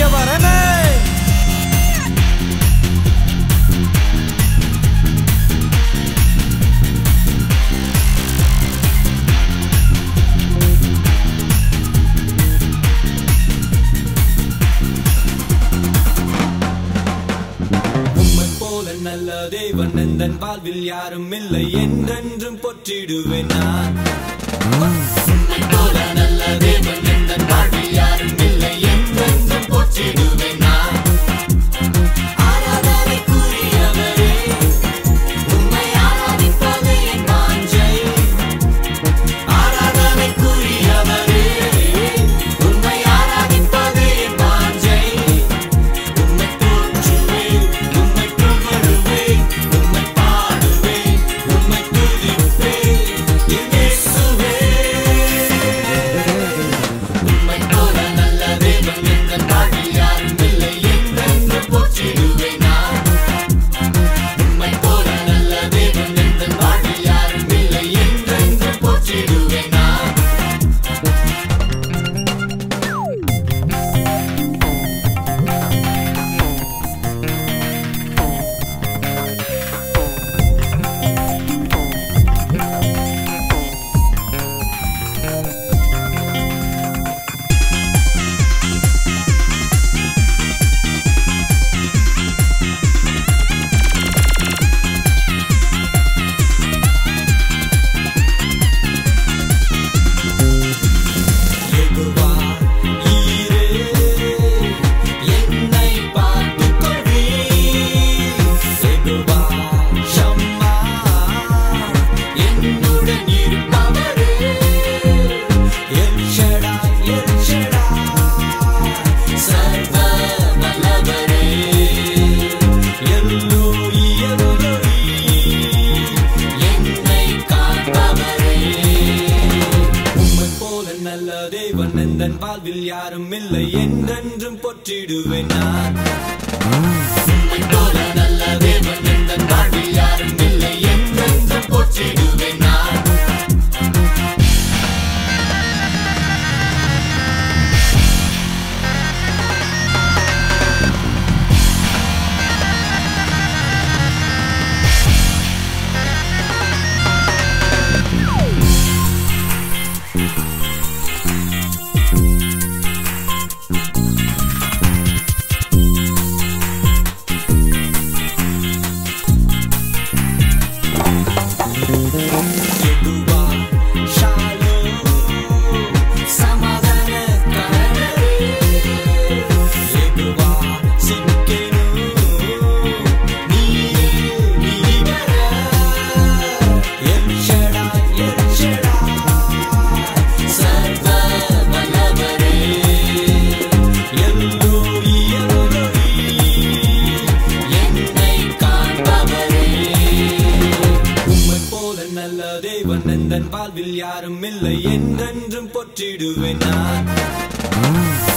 பெரியவரனே உம்மை போல நல்ல தேவன் எந்தன் வாழ்வில் யாரும் இல்லை என்றென்றும் பொற்றிடுவேன் நான் உம்மை போல நல்ல தேவன் எந்தன் வாழ்வில் யாரும் இல்லை என்றென்றும் பொற்றிடுவேன் நான் ஆராதனைக்குரியவரே, உம்மை ஆராதிப்பது என் வாஞ்சை. ஆராதனைக்குரியவரே, உம்மை ஆராதிப்பது என் வாஞ்சை. உம்மை போற்றுவேன், உம்மை புகழுவேன், உம்மை பாடுவேன், உம்மை துதிப்பேன், என் இயேசுவே. உம்மை போல நல்ல தேவன் எங்கள் வாழ்வில் யாரும் இல்லை என்றென்றும் போற்றிடுவேன் நான். உம்மை போல நல்ல தேவன் எங்கள் வாழ்வில் யாரும் இல்லை என்றென்றும் போற்றிடுவேன் நான். யெகோவா ஈரே, என்னை பார்த்துக் கொள்வீர். யெகோவா ஷம்மா, என்னுடன் இருப்பவரே. எல் ஷடாய், எல் ஷடாய், சர்வ வல்லவரே. எல்லோயி, எல்லோயி, என்னை காண்பவரே உம்மை போல நல்ல தேவன் எந்தன் வாழ்வில் யாரும் இல்லை என்றென்றும் பொற்றிடுவேன் நான் உம்மை போல நல்ல தேவன் எந்தன் வாழ்வில் யாரும் இல்லை என்றென்றும் பொற்றிடுவேன் நான் யெகோவா ஷாலோம், சமாதானக்காரரே. யெகோவா சிக்கெனு, நீரே நீவர. எல் ஷடாய், எல் ஷடாய், சர்வ வல்லவரே. எல்லோயி, எல்லோயி, என்னை காண்பவரே உம்மை போல நல்ல தேவன் எந்தன் வாழ்வில் யாரும் இல்லை என்றென்றும் பொற்றிடுவேன் நான்